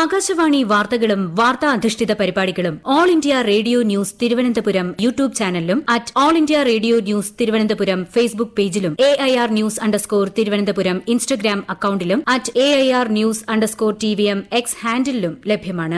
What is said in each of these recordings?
ആകാശവാണി വാർത്തകളും വാർത്താ അധിഷ്ഠിത പരിപാടികളും all India radio news Thiruvananthapuram YouTube ചാനലിലും at all India radio news Thiruvananthapuram Facebook പേജിലും A I R news underscore Thiruvananthapuram Instagram അക്കൌണ്ടിലും at A I R news underscore T V M X ഹാൻഡിലും ലഭ്യമാണ്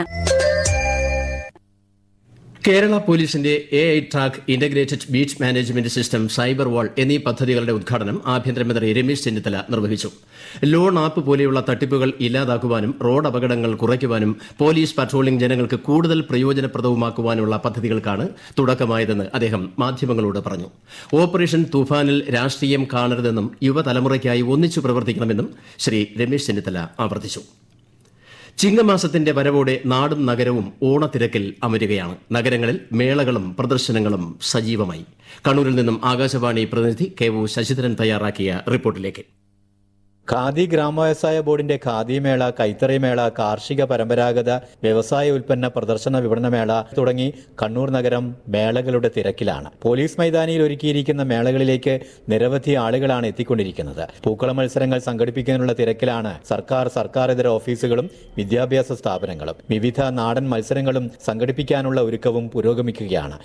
കേരള പോലീസിന്റെ A I track integrated beach management system cyber wall എന്നീ പദ്ധതികളുടെ ഉദ്ഘാടനം ആഭ്യന്തരമന്ത്രി രമേശ് ചെന്നിത്തല നിർവഹിച്ചു ലോൺ ആപ്പ് പോലെയുള്ള തട്ടിപ്പുകൾ ഇല്ലാതാക്കുവാനും റോഡ് അപകടങ്ങൾ കുറയ്ക്കുവാനും പോലീസ് പട്രോളിംഗ് ജനങ്ങൾക്ക് കൂടുതൽ പ്രയോജനപ്രദവുമാക്കുവാനുള്ള പദ്ധതികൾക്കാണ് തുടക്കമായതെന്ന് അദ്ദേഹം മാധ്യമങ്ങളോട് പറഞ്ഞു ഓപ്പറേഷൻ തൂഫാനിൽ രാഷ്ട്രീയം കാണരുതെന്നും യുവതലമുറയ്ക്കായി ഒന്നിച്ചു പ്രവർത്തിക്കണമെന്നും ശ്രീ രമേശ് ചെന്നിത്തല ആവർത്തിച്ചു ചിങ്ങമാസത്തിന്റെ വരവോടെ നാടും നഗരവും ഓണത്തിരക്കിൽ അമരുകയാണ് നഗരങ്ങളിൽ മേളകളും പ്രദർശനങ്ങളും സജീവമായി കണ്ണൂരിൽ നിന്നും ആകാശവാണി പ്രതിനിധി കെ ഒ ശശിധരൻ തയ്യാറാക്കിയ റിപ്പോർട്ടിലേക്ക് ഖാദി ഗ്രാമവ്യവസായ ബോർഡിന്റെ ഖാദി മേള കൈത്തറി മേള കാർഷിക പരമ്പരാഗത വ്യവസായ ഉൽപ്പന്ന പ്രദർശന വിപണന മേള തുടങ്ങി കണ്ണൂർ നഗരം മേളകളുടെ തിരക്കിലാണ് പോലീസ് മൈതാനിയിൽ ഒരുക്കിയിരിക്കുന്ന മേളകളിലേക്ക് നിരവധി ആളുകളാണ് എത്തിക്കൊണ്ടിരിക്കുന്നത് പൂക്കള മത്സരങ്ങൾ സംഘടിപ്പിക്കാനുള്ള തിരക്കിലാണ് സർക്കാർ സർക്കാരിതര ഓഫീസുകളും വിദ്യാഭ്യാസ സ്ഥാപനങ്ങളും വിവിധ നാടൻ മത്സരങ്ങളും സംഘടിപ്പിക്കാനുള്ള ഒരുക്കവും പുരോഗമിക്കുകയാണ്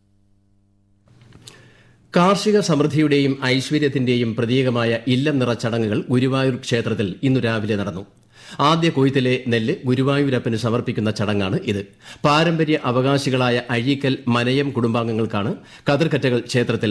കാർഷിക സമൃദ്ധിയുടെയും ഐശ്വര്യത്തിന്റെയും പ്രതീകമായ ഇല്ലം നിറ ചടങ്ങുകൾ ഗുരുവായൂർ ക്ഷേത്രത്തിൽ ഇന്നു രാവിലെ നടന്നു ആദ്യ കൊയ്ത്തിലെ നെല്ല് ഗുരുവായൂരപ്പന് സമർപ്പിക്കുന്ന ചടങ്ങാണ് ഇത് പാരമ്പര്യ അവകാശികളായ അഴീക്കൽ മനയം കുടുംബാംഗങ്ങൾക്കാണ് കതിർക്കറ്റകൾ ക്ഷേത്രത്തിൽ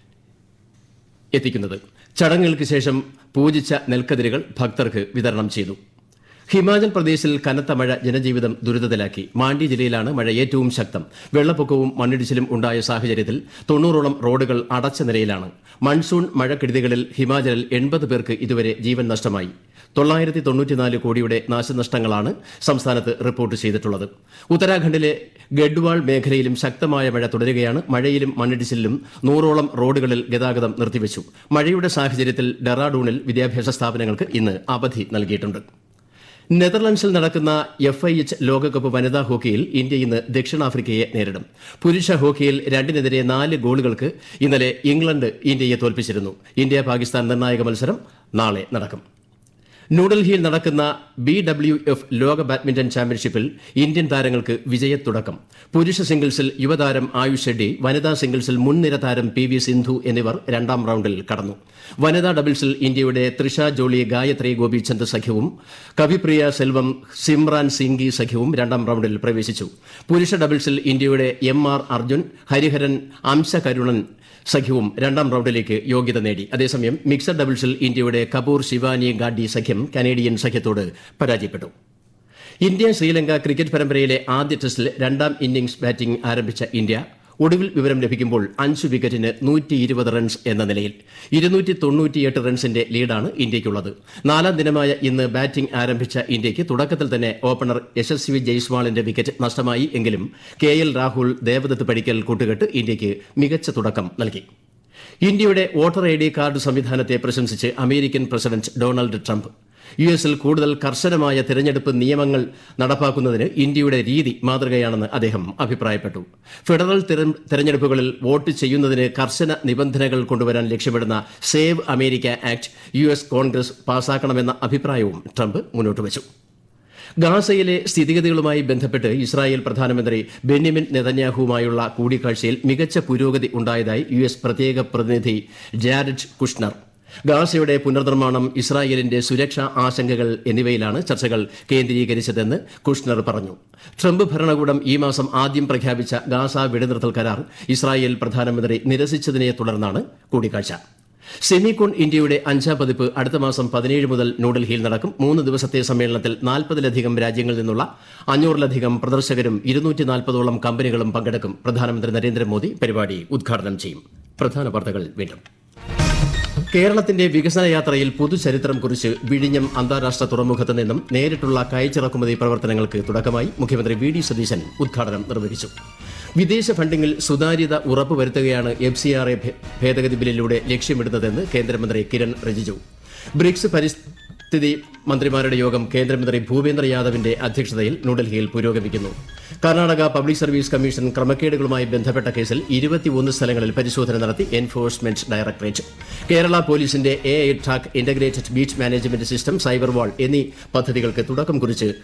എത്തിക്കുന്നത് ചടങ്ങുകൾക്ക് ശേഷം പൂജിച്ച നെൽക്കതിരുകൾ ഭക്തർക്ക് വിതരണം ചെയ്തു ഹിമാചൽ പ്രദേശിൽ കനത്ത മഴ ജനജീവിതം ദുരിതത്തിലാക്കി മാണ്ഡി ജില്ലയിലാണ് മഴ ഏറ്റവും ശക്തം വെള്ളപ്പൊക്കവും മണ്ണിടിച്ചിലും ഉണ്ടായ സാഹചര്യത്തിൽ തൊണ്ണൂറോളം റോഡുകൾ അടച്ച നിലയിലാണ് മൺസൂൺ മഴക്കെടുതികളിൽ ഹിമാചലിൽ എൺപത് പേർക്ക് ഇതുവരെ ജീവൻ നഷ്ടമായി തൊള്ളായിരത്തി തൊണ്ണൂറ്റിനാല് കോടിയുടെ നാശനഷ്ടങ്ങളാണ് സംസ്ഥാനത്ത് റിപ്പോർട്ട് ചെയ്തിട്ടുള്ളത് ഉത്തരാഖണ്ഡിലെ ഗഡ്വാൾ മേഖലയിലും ശക്തമായ മഴ തുടരുകയാണ് മഴയിലും മണ്ണിടിച്ചിലിലും നൂറോളം റോഡുകളിൽ ഗതാഗതം നിർത്തിവച്ചു മഴയുടെ സാഹചര്യത്തിൽ ഡെറാഡൂണിൽ വിദ്യാഭ്യാസ സ്ഥാപനങ്ങൾക്ക് ഇന്ന് അവധി നൽകിയിട്ടുണ്ട് നെതർലൻഡ്സിൽ നടക്കുന്ന എഫ് ഐ എച്ച് ലോകകപ്പ് വനിതാ ഹോക്കിയിൽ ഇന്ത്യ ഇന്ന് ദക്ഷിണാഫ്രിക്കയെ നേരിടും പുരുഷ ഹോക്കിയിൽ രണ്ടിനെതിരെ നാല് ഗോളുകൾക്ക് ഇന്നലെ ഇംഗ്ലണ്ട് ഇന്ത്യയെ തോൽപ്പിച്ചിരുന്നു ഇന്ത്യ പാകിസ്ഥാൻ നിർണായക മത്സരം നാളെ നടക്കും ന്യൂഡൽഹിയിൽ നടക്കുന്ന ബി ഡബ്ല്യു എഫ് ലോക ബാഡ്മിന്റൺ ചാമ്പ്യൻഷിപ്പിൽ ഇന്ത്യൻ താരങ്ങൾക്ക് വിജയത്തുടക്കം പുരുഷ സിംഗിൾസിൽ യുവതാരം ആയുഷ് ഷെഡ്ഡി വനിതാ സിംഗിൾസിൽ മുൻനിര താരം പി വി സിന്ധു എന്നിവർ രണ്ടാം റൌണ്ടിൽ കടന്നു വനിതാ ഡബിൾസിൽ ഇന്ത്യയുടെ ത്രിഷ ജോളി ഗായത്രി ഗോപിചന്ദ് സഖ്യവും കവിപ്രിയ സെൽവം സിമ്രാൻ സിംഗി സഖ്യവും രണ്ടാം റൌണ്ടിൽ പ്രവേശിച്ചു പുരുഷ ഡബിൾസിൽ ഇന്ത്യയുടെ M R Arjun Hariharan Amsakarunan സഖ്യവും രണ്ടാം റൌണ്ടിലേക്ക് യോഗ്യത നേടി അതേസമയം മിക്സഡ് ഡബിൾസിൽ ഇന്ത്യയുടെ കപൂർ ശിവാനി ഗാഡി സഖ്യം കനേഡിയൻ സഖ്യത്തോട് പരാജയപ്പെട്ടു ഇന്ത്യ ശ്രീലങ്ക ക്രിക്കറ്റ് പരമ്പരയിലെ ആദ്യ ടെസ്റ്റിൽ രണ്ടാം ഇന്നിംഗ്സ് ബാറ്റിംഗ് ആരംഭിച്ച ഇന്ത്യ ഒടുവിൽ വിവരം ലഭിക്കുമ്പോൾ അഞ്ച് വിക്കറ്റിന് നൂറ്റി ഇരുപത് റൺസ് എന്ന നിലയിൽ ഇരുന്നൂറ്റി തൊണ്ണൂറ്റിയെട്ട് റൺസിന്റെ ലീഡാണ് ഇന്ത്യയ്ക്കുള്ളത് നാലാം ദിനമായ ഇന്ന് ബാറ്റിംഗ് ആരംഭിച്ച ഇന്ത്യയ്ക്ക് തുടക്കത്തിൽ തന്നെ ഓപ്പണർ യശസ്വി ജയ്സ്വാളിന്റെ വിക്കറ്റ് നഷ്ടമായി എങ്കിലും കെ എൽ രാഹുൽ ദേവദത്ത് പടിക്കൽ കൂട്ടുകെട്ട് ഇന്ത്യയ്ക്ക് മികച്ച തുടക്കം നൽകി ഇന്ത്യയുടെ വോട്ടർ ഐ ഡി കാർഡ് സംവിധാനത്തെ പ്രശംസിച്ച് American president Donald Trump U എസിൽ കൂടുതൽ കർശനമായ തിരഞ്ഞെടുപ്പ് നിയമങ്ങൾ നടപ്പാക്കുന്നതിന് ഇന്ത്യയുടെ രീതി മാതൃകയാണെന്ന് അദ്ദേഹം അഭിപ്രായപ്പെട്ടു ഫെഡറൽ തെരഞ്ഞെടുപ്പുകളിൽ വോട്ട് ചെയ്യുന്നതിന് കർശന നിബന്ധനകൾ കൊണ്ടുവരാൻ ലക്ഷ്യമിടുന്ന save America act U S Congress പാസാക്കണമെന്ന അഭിപ്രായവും ട്രംപ് മുന്നോട്ട് വച്ചു ഗാസയിലെ സ്ഥിതിഗതികളുമായി ബന്ധപ്പെട്ട് ഇസ്രായേൽ പ്രധാനമന്ത്രി ബെന്യമിൻ നെതന്യാഹുവുമായുള്ള കൂടിക്കാഴ്ചയിൽ മികച്ച പുരോഗതി ഉണ്ടായതായി യു എസ് പ്രത്യേക പ്രതിനിധി ജാരഡ് കുഷ്ണർ ഗാസയുടെ പുനർനിർമ്മാണം ഇസ്രായേലിന്റെ സുരക്ഷാ ആശങ്കകൾ എന്നിവയിലാണ് ചർച്ചകൾ കേന്ദ്രീകരിച്ചതെന്ന് കുഷ്ണർ പറഞ്ഞു ട്രംപ് ഭരണകൂടം ഈ മാസം ആദ്യം പ്രഖ്യാപിച്ച ഗാസ വെടിനിർത്തൽ കരാർ ഇസ്രായേൽ പ്രധാനമന്ത്രി നിരസിച്ചതിനെ തുടർന്നാണ് കൂടിക്കാഴ്ച സെമികോൺ ഇന്ത്യയുടെ അഞ്ചാം പതിപ്പ് അടുത്ത മാസം പതിനേഴ് മുതൽ ന്യൂഡൽഹിയിൽ നടക്കും മൂന്ന് ദിവസത്തെ സമ്മേളനത്തിൽ നാൽപ്പതിലധികം രാജ്യങ്ങളിൽ നിന്നുള്ള അഞ്ഞൂറിലധികം പ്രദർശകരും ഇരുന്നൂറ്റി നാൽപ്പതോളം കമ്പനികളും പങ്കെടുക്കും പ്രധാനമന്ത്രി നരേന്ദ്രമോദി പരിപാടി ഉദ്ഘാടനം ചെയ്യും പ്രധാന വാർത്തകൾ വീണ്ടും കേരളത്തിന്റെ വികസന യാത്രയിൽ പുതുചരിത്രം കുറിച്ച് വിഴിഞ്ഞം അന്താരാഷ്ട്ര തുറമുഖത്ത് നിന്നും നേരിട്ടുള്ള കയറ്റിറക്കുമതി പ്രവർത്തനങ്ങൾക്ക് തുടക്കമായി മുഖ്യമന്ത്രി വി ഡി സതീശൻ ഉദ്ഘാടനം നിർവഹിച്ചു വിദേശ ഫണ്ടിംഗിൽ സുതാര്യത ഉറപ്പുവരുത്തുകയാണ് എഫ് സി ആർ എ ഭേദഗതി ബില്ലിലൂടെ ലക്ഷ്യമിടുന്നതെന്ന് കേന്ദ്രമന്ത്രി കിരൺ റിജിജു ബ്രിക്സ് പരിസ്ഥിതി മന്ത്രിമാരുടെ യോഗം കേന്ദ്രമന്ത്രി ഭൂപേന്ദ്ര യാദവിന്റെ അധ്യക്ഷതയിൽ ന്യൂഡൽഹിയിൽ പുരോഗമിക്കുന്നു കർണാടക പബ്ലിക് സർവീസ് കമ്മീഷൻ ക്രമക്കേടുകളുമായി ബന്ധപ്പെട്ട കേസിൽ ഇരുപത്തിയൊന്ന് സ്ഥലങ്ങളിൽ പരിശോധന നടത്തി എൻഫോഴ്സ്മെന്റ് ഡയറക്ടറേറ്റ് കേരള പോലീസിന്റെ A I track integrated beach management system cyber wall എന്നീ പദ്ധതികൾക്ക് തുടക്കം കുറിച്ച്